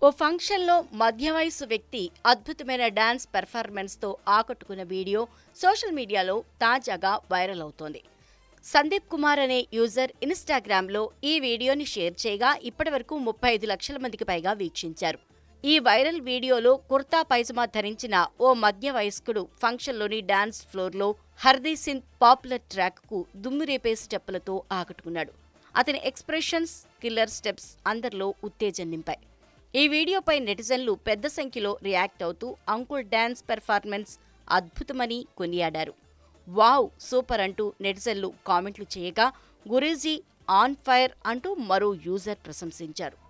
ఓ ఫంక్షన్లో మధ్య వయసు వ్యక్తి అద్భుతమైన డాన్స్ పెర్ఫార్మెన్స్తో ఆకట్టుకున్న వీడియో సోషల్ మీడియాలో తాజాగా వైరల్ అవుతోంది సందీప్ కుమార్ అనే యూజర్ ఇన్స్టాగ్రామ్లో ఈ వీడియోని షేర్ చేయగా ఇప్పటివరకు ముప్పై ఐదు లక్షల మందికి పైగా వీక్షించారు ఈ వైరల్ వీడియోలో కుర్తా పైజమా ధరించిన ఓ మధ్య వయస్కుడు ఫంక్షన్లోని డాన్స్ ఫ్లోర్లో హర్దీ సింగ్ పాపులర్ ట్రాక్కు దుమ్మురేపే స్టెప్పులతో ఆకట్టుకున్నాడు అతని ఎక్స్ప్రెషన్స్ కిల్లర్ స్టెప్స్ అందరిలో ఉత్తేజం నింపాయి ఈ వీడియోపై నెటిజన్లు పెద్ద సంఖ్యలో రియాక్ట్ అవుతూ అంకుల్ డాన్స్ పెర్ఫార్మెన్స్ అద్భుతమని కొనియాడారు వావ్ సూపర్ అంటూ నెటిజన్లు కామెంట్లు చేయగా గురూజీ ఆన్ ఫైర్ అంటూ మరో యూజర్ ప్రశంసించారు